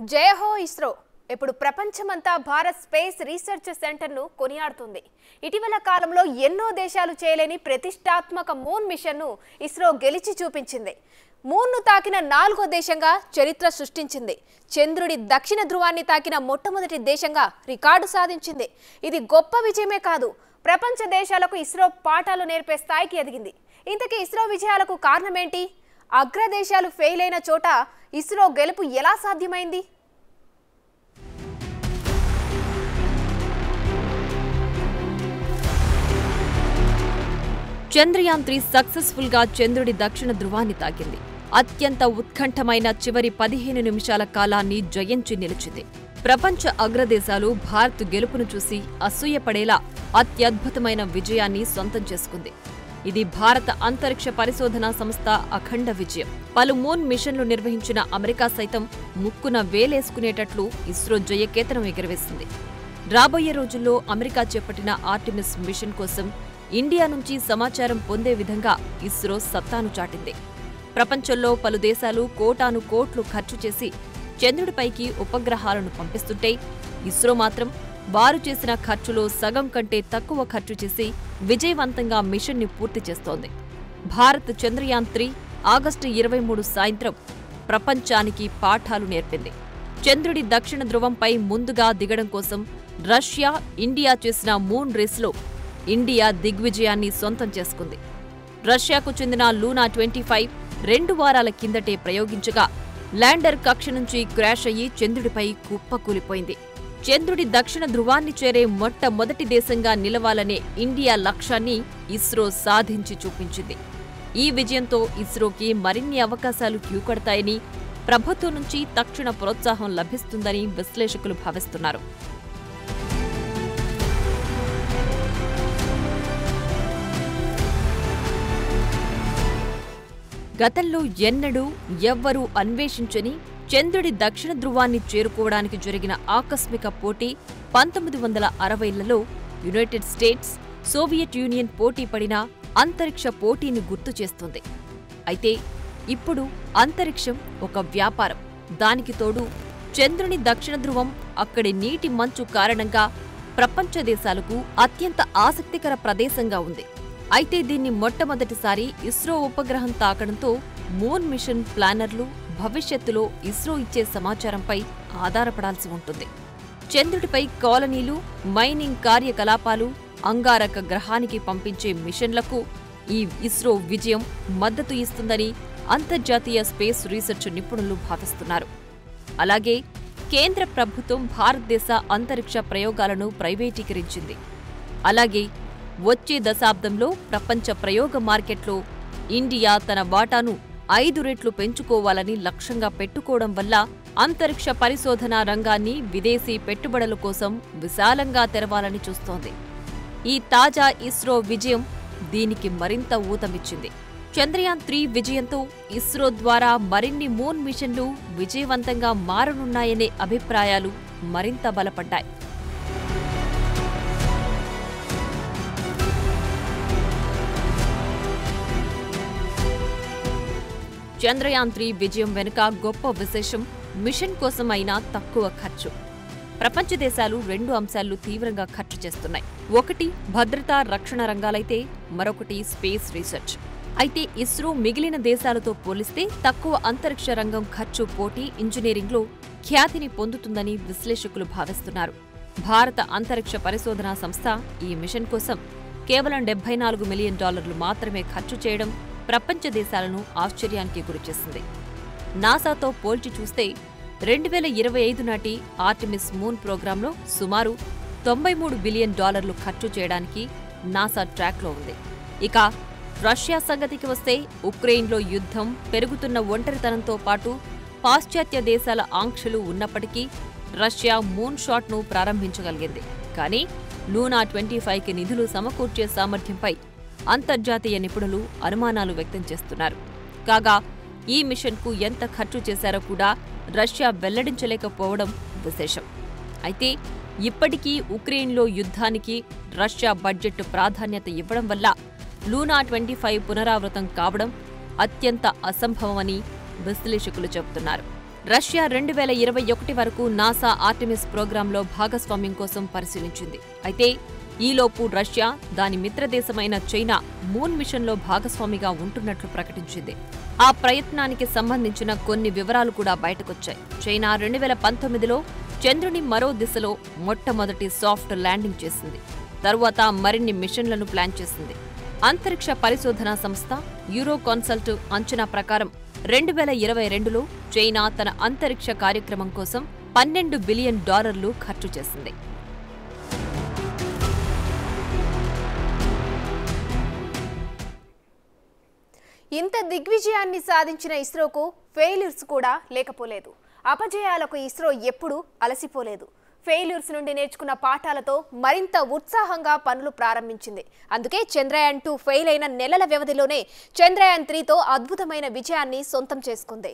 జయ హో ఇస్రో ఇప్పుడు ప్రపంచమంతా భారత్ స్పేస్ రీసెర్చ్ సెంటర్ను కొనియాడుతుంది ఇటీవల కాలంలో ఎన్నో దేశాలు చేయలేని ప్రతిష్టాత్మక మూన్ మిషన్ను ఇస్రో గెలిచి చూపించింది మూన్ను తాకిన నాలుగో దేశంగా చరిత్ర సృష్టించింది చంద్రుడి దక్షిణ ధృవాన్ని తాకిన మొట్టమొదటి దేశంగా రికార్డు సాధించింది ఇది గొప్ప విజయమే కాదు ప్రపంచ దేశాలకు ఇస్రో పాఠాలు నేర్పే స్థాయికి ఎదిగింది ఇంతకీ ఇస్రో విజయాలకు కారణమేంటి అగ్రదేశాలు ఫెయిల్ అయిన చోట ఇస్రో గెలుపు ఎలా సాధ్యమైంది చంద్రయాన్ త్రీ సక్సెస్ఫుల్ గా చంద్రుడి దక్షిణ ధృవాన్ని తాకింది అత్యంత ఉత్కంఠమైన చివరి పదిహేను నిమిషాల కాలాన్ని జయించి నిలిచింది ప్రపంచ అగ్రదేశాలు భారత్ గెలుపును చూసి అసూయపడేలా అత్యద్భుతమైన విజయాన్ని సొంతం చేసుకుంది ఇది భారత అంతరిక్ష పరిశోధనా సంస్థ అఖండ విజయం పలు మూన్ మిషన్లు నిర్వహించిన అమెరికా సైతం ముక్కున వేలేసుకునేటట్లు ఇస్రో జయకేతనం ఎగురవేసింది రాబోయే రోజుల్లో అమెరికా చేపట్టిన ఆర్టిమిస్ మిషన్ కోసం ఇండియా నుంచి సమాచారం పొందే విధంగా ఇస్రో సత్తాను చాటింది ప్రపంచంలో పలు దేశాలు కోటాను కోట్లు ఖర్చు చేసి చంద్రుడిపైకి ఉపగ్రహాలను పంపిస్తుంటే ఇస్రో మాత్రం వారు చేసిన ఖర్చులో సగం కంటే తక్కువ ఖర్చు చేసి విజయవంతంగా మిషన్ని పూర్తి చేస్తోంది భారత్ చంద్రయాన్ త్రీ ఆగస్టు ఇరవై మూడు సాయంత్రం ప్రపంచానికి పాఠాలు నేర్పింది చంద్రుడి దక్షిణ ధ్రువంపై ముందుగా దిగడం కోసం రష్యా ఇండియా చేసిన మూన్ రేస్లో ఇండియా దిగ్విజయాన్ని సొంతం చేసుకుంది రష్యాకు చెందిన లూనా ట్వంటీ ఫైవ్ రెండు వారాల కిందటే ప్రయోగించగా ల్యాండర్ కక్ష నుంచి క్రాష్ అయ్యి చంద్రుడిపై కుప్పకూలిపోయింది చంద్రుడి దక్షిణ ధృవాన్ని చేరే మొట్టమొదటి దేశంగా నిలవాలనే ఇండియా లక్ష్యాన్ని ఇస్రో సాధించి చూపించింది ఈ విజయంతో ఇస్రోకి మరిన్ని అవకాశాలు క్యూకడతాయని ప్రభుత్వం నుంచి తక్షణ ప్రోత్సాహం లభిస్తుందని విశ్లేషకులు భావిస్తున్నారు గతంలో ఎన్నడూ ఎవ్వరూ అన్వేషించని చంద్రుడి దక్షిణ ధృవాన్ని చేరుకోవడానికి జరిగిన ఆకస్మిక పోటీ పంతొమ్మిది వందల అరవైలలో యునైటెడ్ స్టేట్స్ సోవియట్ యూనియన్ పోటీ పడిన అంతరిక్ష పోటీని గుర్తు చేస్తుంది అయితే ఇప్పుడు అంతరిక్షం ఒక వ్యాపారం దానికి తోడు చంద్రుని దక్షిణ ధృవం అక్కడి నీటి మంచు కారణంగా ప్రపంచ దేశాలకు అత్యంత ఆసక్తికర ప్రదేశంగా ఉంది అయితే దీన్ని మొట్టమొదటిసారి ఇస్రో ఉపగ్రహం తాకడంతో మూన్ మిషన్ ప్లానర్లు భవిష్యత్తులో ఇస్రో ఇచ్చే సమాచారంపై ఆధారపడాల్సి ఉంటుంది చంద్రుడిపై కాలనీలు మైనింగ్ కార్యకలాపాలు అంగారక గ్రహానికి పంపించే మిషన్లకు ఈ ఇస్రో విజయం మద్దతు ఇస్తుందని అంతర్జాతీయ స్పేస్ రీసెర్చ్ నిపుణులు భావిస్తున్నారు అలాగే కేంద్ర ప్రభుత్వం భారతదేశ అంతరిక్ష ప్రయోగాలను ప్రైవేటీకరించింది అలాగే వచ్చే దశాబ్దంలో ప్రపంచ ప్రయోగ మార్కెట్లో ఇండియా తన వాటాను ఐదు రెట్లు పెంచుకోవాలని లక్ష్యంగా పెట్టుకోవడం వల్ల అంతరిక్ష పరిశోధన రంగాన్ని విదేశీ పెట్టుబడుల కోసం విశాలంగా తెరవాలని చూస్తోంది ఈ తాజా ఇస్రో విజయం దీనికి మరింత ఊతమిచ్చింది చంద్రయాన్ త్రీ విజయంతో ఇస్రో ద్వారా మరిన్ని మూన్ మిషన్లు విజయవంతంగా మారనున్నాయనే అభిప్రాయాలు మరింత బలపడ్డాయి చంద్రయాన్ త్రీ విజయం వెనుక గొప్ప విశేషం మిషన్ కోసం అయినా తక్కువ ఖర్చు ప్రపంచ దేశాలు రెండు అంశాలు తీవ్రంగా ఖర్చు చేస్తున్నాయి ఒకటి భద్రతా రక్షణ రంగాలైతే మరొకటి స్పేస్ రీసెర్చ్ అయితే ఇస్రో మిగిలిన దేశాలతో పోలిస్తే తక్కువ అంతరిక్ష రంగం ఖర్చు పోటీ ఇంజనీరింగ్లో ఖ్యాతిని పొందుతుందని విశ్లేషకులు భావిస్తున్నారు భారత అంతరిక్ష పరిశోధనా సంస్థ ఈ మిషన్ కోసం కేవలం డెబ్బై నాలుగు మిలియన్ డాలర్లు మాత్రమే ఖర్చు చేయడం ప్రపంచ దేశాలను ఆశ్చర్యానికి గురిచేసింది నాసాతో పోల్చి చూస్తే రెండు వేల ఇరవై ఐదు నాటి ఆర్టిమిస్ మూన్ ప్రోగ్రాంలో సుమారు తొంభై మూడు బిలియన్ డాలర్లు ఖర్చు చేయడానికి నాసా ట్రాక్లో ఉంది ఇక రష్యా సంగతికి వస్తే ఉక్రెయిన్లో యుద్ధం పెరుగుతున్న ఒంటరితనంతో పాటు పాశ్చాత్య దేశాల ఆంక్షలు ఉన్నప్పటికీ రష్యా మూన్ షాట్ను ప్రారంభించగలిగింది కానీ లూనా ట్వంటీ ఫైవ్కి నిధులు సమకూర్చే సామర్థ్యంపై అంతర్జాతీయ నిపుణులు అనుమానాలు వ్యక్తం చేస్తున్నారు కాగా ఈ మిషన్కు ఎంత ఖర్చు చేశారో కూడా రష్యా వెల్లడించలేకపోవడం విశేషం అయితే ఇప్పటికీ ఉక్రెయిన్లో యుద్ధానికి రష్యా బడ్జెట్ ప్రాధాన్యత ఇవ్వడం వల్ల లూనా ట్వంటీ ఫైవ్ పునరావృతం కావడం అత్యంత అసంభవమని విశ్లేషకులు చెబుతున్నారు రష్యా రెండు వేల ఇరవై ఒకటి వరకు నాసా ఆర్టెమిస్ ప్రోగ్రాంలో భాగస్వామ్యం కోసం పరిశీలించింది అయితే ఈలోపు రష్యా దాని మిత్రదేశమైన చైనా మూన్ మిషన్లో భాగస్వామిగా ఉంటున్నట్లు ప్రకటించింది ఆ ప్రయత్నానికి సంబంధించిన కొన్ని వివరాలు కూడా బయటకొచ్చాయి చైనా రెండు వేల పంతొమ్మిదిలో చంద్రుని మరో దిశలో మొట్టమొదటి సాఫ్ట్ ల్యాండింగ్ చేసింది తరువాత మరిన్ని మిషన్లను ప్లాన్ చేసింది అంతరిక్ష పరిశోధనా సంస్థ యూరో కన్సల్ట్ అంచనా ప్రకారం రెండు వేల ఇరవై రెండులో చైనా తన అంతరిక్ష కార్యక్రమం కోసం పన్నెండు బిలియన్ డాలర్లు ఖర్చు చేసింది ఇంత దిగ్విజయాన్ని సాధించిన ఇస్రోకు ఫెయిల్యూర్స్ కూడా లేకపోలేదు అపజయాలకు ఇస్రో ఎప్పుడూ అలసిపోలేదు ఫెయిల్యూర్స్ నుండి నేర్చుకున్న పాఠాలతో మరింత ఉత్సాహంగా పనులు ప్రారంభించింది అందుకే చంద్రయాన్ టూ ఫెయిల్ అయిన నెలల వ్యవధిలోనే చంద్రయాన్ త్రీతో అద్భుతమైన విజయాన్ని సొంతం చేసుకుంది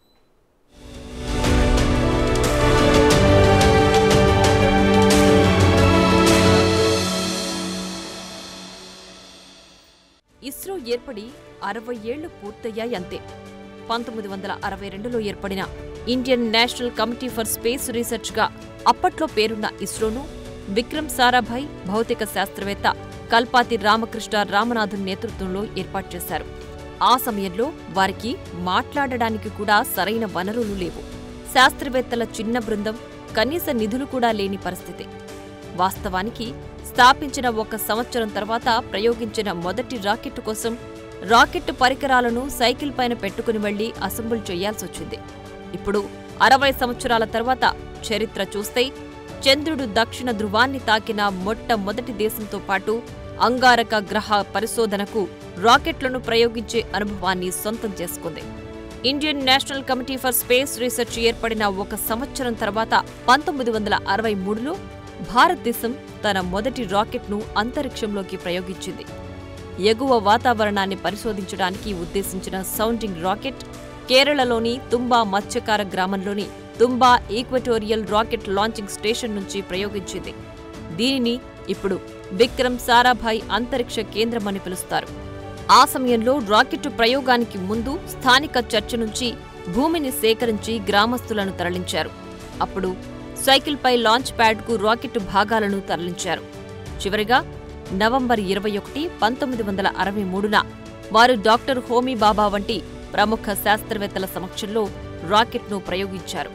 ఇస్రో ఏర్పడి అరవై ఏళ్లు పూర్తయ్యాయి అంతే పంతొమ్మిది వందల అరవై రెండులో ఏర్పడిన Indian National Committee for Space రీసెర్చ్గా అప్పట్లో పేరున్న ఇస్రోను విక్రమ్ సారాభాయ్ భౌతిక శాస్త్రవేత్త కల్పాతి రామకృష్ణ రామనాథన్ నేతృత్వంలో ఏర్పాటు చేశారు ఆ సమయంలో వారికి మాట్లాడడానికి కూడా సరైన వనరులు లేవు శాస్త్రవేత్తల చిన్న బృందం కనీస నిధులు కూడా లేని పరిస్థితి వాస్తవానికి స్థాపించిన ఒక సంవత్సరం తర్వాత ప్రయోగించిన మొదటి రాకెట్ కోసం రాకెట్ పరికరాలను సైకిల్ పైన పెట్టుకుని వెళ్లి అసెంబుల్ చేయాల్సొచ్చింది ఇప్పుడు అరవై సంవత్సరాల తర్వాత చరిత్ర చూస్తే చంద్రుడు దక్షిణ ధృవాన్ని తాకిన మొట్టమొదటి దేశంతో పాటు అంగారక గ్రహ పరిశోధనకు రాకెట్లను ప్రయోగించే అనుభవాన్ని సొంతం చేసుకుంది Indian National Committee for Space Research ఏర్పడిన ఒక సంవత్సరం తర్వాత పంతొమ్మిది వందల అరవై మూడులో భారతదేశం తన మొదటి రాకెట్ను అంతరిక్షంలోకి ప్రయోగించింది ఎగువ వాతావరణాన్ని పరిశోధించడానికి ఉద్దేశించిన సౌండింగ్ రాకెట్ కేరళలోని తుంబా మత్స్యకార గ్రామంలోని Thumba Equatorial Rocket Launching Station నుంచి ప్రయోగించింది దీనిని ఇప్పుడు విక్రమ్ సారాభాయ్ అంతరిక్ష కేంద్రమని పిలుస్తారు ఆ సమయంలో రాకెట్ ప్రయోగానికి ముందు స్థానిక చర్చ నుంచి భూమిని సేకరించి గ్రామస్తులను తరలించారు అప్పుడు సైకిల్పై లాంచ్ ప్యాడ్కు రాకెట్ భాగాలను తరలించారు చివరిగా నవంబర్ ఇరవై ఒకటి పంతొమ్మిది వందల అరవై మూడున వారు డాక్టర్ హోమీ బాబా వంటి ప్రముఖ శాస్త్రవేత్తల సమక్షంలో రాకెట్ను ప్రయోగించారు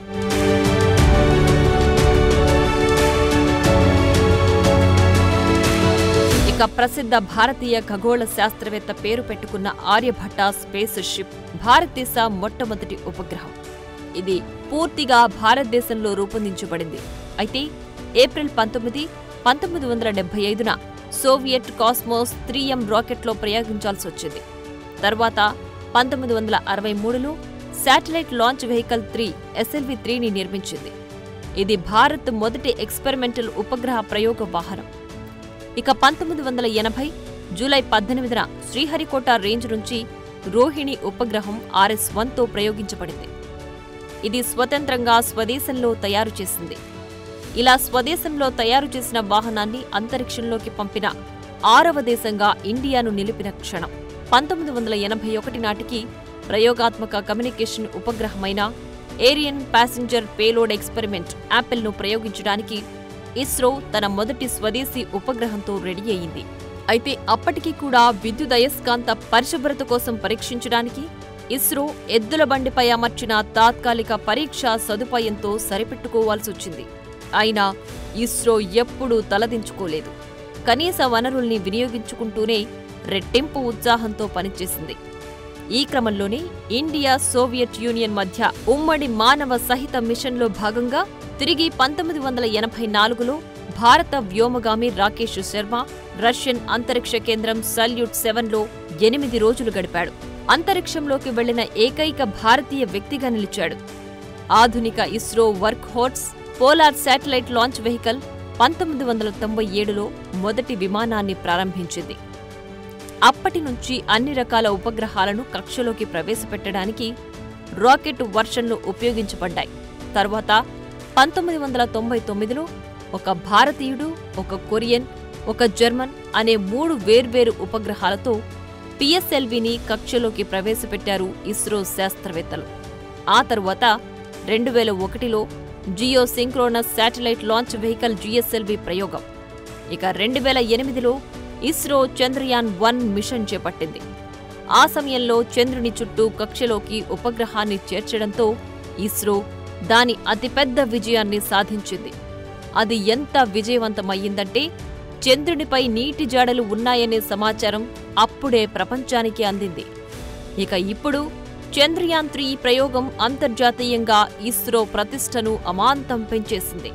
ఇక ప్రసిద్ధ భారతీయ ఖగోళ శాస్త్రవేత్త పేరు పెట్టుకున్న ఆర్యభట్ట స్పేస్ షిప్ భారతదేశ మొట్టమొదటి ఉపగ్రహం ఇది పూర్తిగా భారతదేశంలో రూపొందించబడింది అయితే ఏప్రిల్ పంతొమ్మిది పంతొమ్మిది వందల డెబ్బై ఐదున సోవియట్ కాస్మోస్ త్రీ ఎం రాకెట్లో ప్రయోగించాల్సి వచ్చింది తర్వాత పంతొమ్మిది వందల అరవై మూడులో satellite launch vehicle three SLV త్రీని నిర్మించింది ఇది భారత్ మొదటి ఎక్స్పెరిమెంటల్ ఉపగ్రహ ప్రయోగ వాహనం ఇక పంతొమ్మిది వందల ఎనభై జూలై పద్దెనిమిదిన శ్రీహరికోట రేంజ్ నుంచి రోహిణి ఉపగ్రహం ఆర్ఎస్ వన్తో ప్రయోగించబడింది ఇది స్వతంత్రంగా స్వదేశంలో తయారు చేసింది ఇలా స్వదేశంలో తయారు చేసిన వాహనాన్ని అంతరిక్షంలోకి పంపిన ఆరవ దేశంగా ఇండియాను నిలిపిన క్షణం పంతొమ్మిది వందల ఎనభై ఒకటి నాటికి ప్రయోగాత్మక కమ్యూనికేషన్ ఉపగ్రహమైన ఏరియన్ ప్యాసింజర్ పేలోడ్ ఎక్స్పెరిమెంట్ యాపిల్ను ప్రయోగించడానికి ఇస్రో తన మొదటి స్వదేశీ ఉపగ్రహంతో రెడీ అయింది అయితే అప్పటికి కూడా విద్యుదయస్కాంత పరిశుభ్రత కోసం పరీక్షించడానికి ఇస్రో ఎద్దుల బండిపై అమర్చిన తాత్కాలిక పరీక్షా సదుపాయంతో సరిపెట్టుకోవాల్సి వచ్చింది అయినా ఇస్రో ఎప్పుడూ తలదించుకోలేదు కనీస వనరుల్ని వినియోగించుకుంటూనే రెట్టింపు ఉత్సాహంతో పనిచేసింది ఈ క్రమంలోనే ఇండియా సోవియట్ యూనియన్ మధ్య ఉమ్మడి మానవ సహిత మిషన్లో భాగంగా తిరిగి పంతొమ్మిది వందల ఎనభై నాలుగులో భారత వ్యోమగామి రాకేష్ శర్మ రష్యన్ అంతరిక్ష కేంద్రం సల్యూట్ సెవెన్లో ఎనిమిది రోజులు గడిపాడు అంతరిక్షంలోకి వెళ్లిన ఏకైక భారతీయ వ్యక్తిగా నిలిచాడు ఆధునిక ISRO workhorse polar satellite launch vehicle పంతొమ్మిది వందల తొంభై ఏడులో మొదటి విమానాన్ని ప్రారంభించింది అప్పటి నుంచి అన్ని రకాల ఉపగ్రహాలను కక్షలోకి ప్రవేశపెట్టడానికి రాకెట్ వర్షన్లు ఉపయోగించబడ్డాయి తర్వాత పంతొమ్మిది వందల తొంభై తొమ్మిదిలో ఒక భారతీయుడు ఒక కొరియన్ ఒక జర్మన్ అనే మూడు వేర్వేరు ఉపగ్రహాలతో పిఎస్ఎల్విని కక్షలోకి ప్రవేశపెట్టారు ఇస్రో శాస్త్రవేత్తలు ఆ తరువాత రెండు వేల ఒకటిలో geosynchronous satellite launch vehicle GSLV ప్రయోగం ఇక రెండు వేల ఎనిమిదిలో ఇస్రో చంద్రయాన్ వన్ మిషన్ చేపట్టింది ఆ సమయంలో చంద్రుని చుట్టూ కక్షలోకి ఉపగ్రహాన్ని చేర్చడంతో ఇస్రో దాని అతిపెద్ద విజయాన్ని సాధించింది అది ఎంత విజయవంతమయ్యిందంటే చంద్రునిపై నీటి జాడలు ఉన్నాయనే సమాచారం అప్పుడే ప్రపంచానికి అందింది ఇక ఇప్పుడు చంద్రయాన్ త్రీ ప్రయోగం అంతర్జాతీయంగా ఇస్రో ప్రతిష్టను అమాంతం పెంచేసింది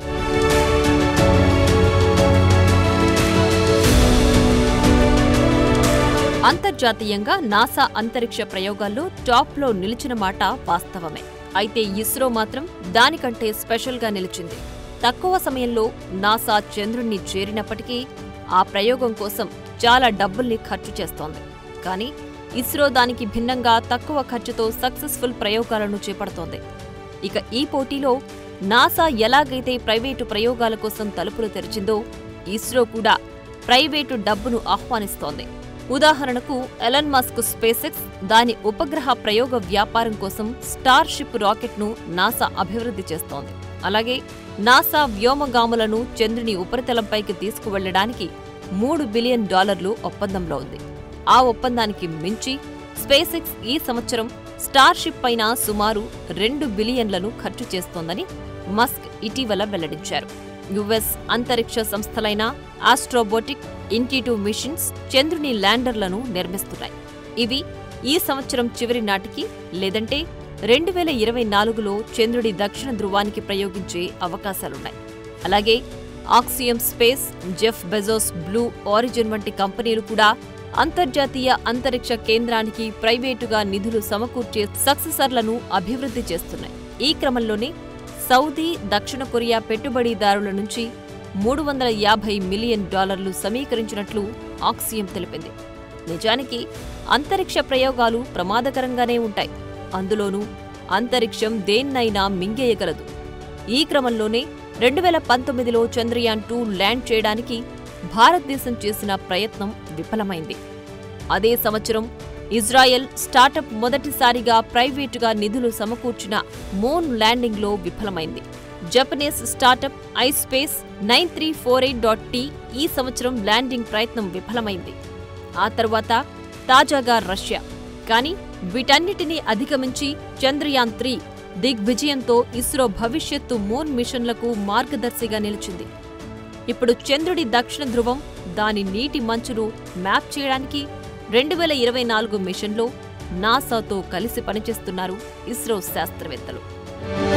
అంతర్జాతీయంగా నాసా అంతరిక్ష ప్రయోగాల్లో టాప్లో నిలిచిన మాట వాస్తవమే అయితే ఇస్రో మాత్రం దానికంటే స్పెషల్గా నిలిచింది తక్కువ సమయంలో నాసా చంద్రుణ్ణి చేరినప్పటికీ ఆ ప్రయోగం కోసం చాలా డబ్బుల్ని ఖర్చు చేస్తోంది కానీ ఇస్రో దానికి భిన్నంగా తక్కువ ఖర్చుతో సక్సెస్ఫుల్ ప్రయోగాలను చేపడుతోంది ఇక ఈ పోటీలో నాసా ఎలాగైతే ప్రైవేటు ప్రయోగాల కోసం తలుపులు తెరిచిందో ఇస్రో కూడా ప్రైవేటు డబ్బును ఆహ్వానిస్తోంది ఉదాహరణకు ఎలన్ మస్క్ స్పేసెక్స్ దాని ఉపగ్రహ ప్రయోగ వ్యాపారం కోసం స్టార్ షిప్ రాకెట్ను నాసా అభివృద్ధి చేస్తోంది అలాగే నాసా వ్యోమగాములను చంద్రుని ఉపరితలంపైకి తీసుకువెళ్లడానికి మూడు బిలియన్ డాలర్లు ఒప్పందంలో ఉంది ఆ ఒప్పందానికి మించి స్పేసెక్స్ ఈ సంవత్సరం స్టార్ షిప్ పైన సుమారు రెండు బిలియన్లను ఖర్చు చేస్తోందని మస్క్ ఇటీవల వెల్లడించారు యుఎస్ అంతరిక్ష సంస్థలైన ఆస్ట్రోబోటిక్ ఇన్టిటూ మిషన్స్ చంద్రుని ల్యాండర్లను నిర్మిస్తున్నాయి ఇవి ఈ సంవత్సరం చివరి నాటికి లేదంటే రెండు వేల ఇరవై నాలుగులో చంద్రుడి దక్షిణ ధృవానికి ప్రయోగించే అవకాశాలున్నాయి అలాగే Axiom Space Jeff Bezos Blue Origin వంటి కంపెనీలు కూడా అంతర్జాతీయ అంతరిక్ష కేంద్రానికి ప్రైవేటుగా నిధులు సమకూర్చే సక్సెసర్లను అభివృద్ధి చేస్తున్నాయి ఈ క్రమంలోనే సౌదీ దక్షిణ కొరియా పెట్టుబడిదారుల నుంచి మూడు వందల యాభై మిలియన్ డాలర్లు సమీకరించినట్లు ఆక్సియం తెలిపింది నిజానికి అంతరిక్ష ప్రయోగాలు ప్రమాదకరంగానే ఉంటాయి అందులోనూ అంతరిక్షం దేన్నైనా మింగేయగలదు ఈ క్రమంలోనే రెండు వేల పంతొమ్మిదిలో చంద్రయాన్ టూ ల్యాండ్ చేయడానికి భారతదేశం చేసిన ప్రయత్నం విఫలమైంది అదే సంవత్సరం ఇజ్రాయెల్ స్టార్టప్ మొదటిసారిగా ప్రైవేటుగా నిధులు సమకూర్చిన మూన్ ల్యాండింగ్లో విఫలమైంది Japanese startup ispace nine three four eight dot T ఈ సంవత్సరం ల్యాండింగ్ ప్రయత్నం విఫలమైంది ఆ తర్వాత తాజాగా రష్యా కానీ వీటన్నిటినీ అధిగమించి చంద్రయాన్ త్రీ దిగ్విజయంతో ఇస్రో భవిష్యత్తు మూన్ మిషన్లకు మార్గదర్శిగా నిలిచింది ఇప్పుడు చంద్రుడి దక్షిణ ధ్రువం దాని నీటి మంచును మ్యాప్ చేయడానికి రెండు వేల ఇరవై నాలుగు మిషన్లో నాసాతో కలిసి పనిచేస్తున్నారు ఇస్రో శాస్త్రవేత్తలు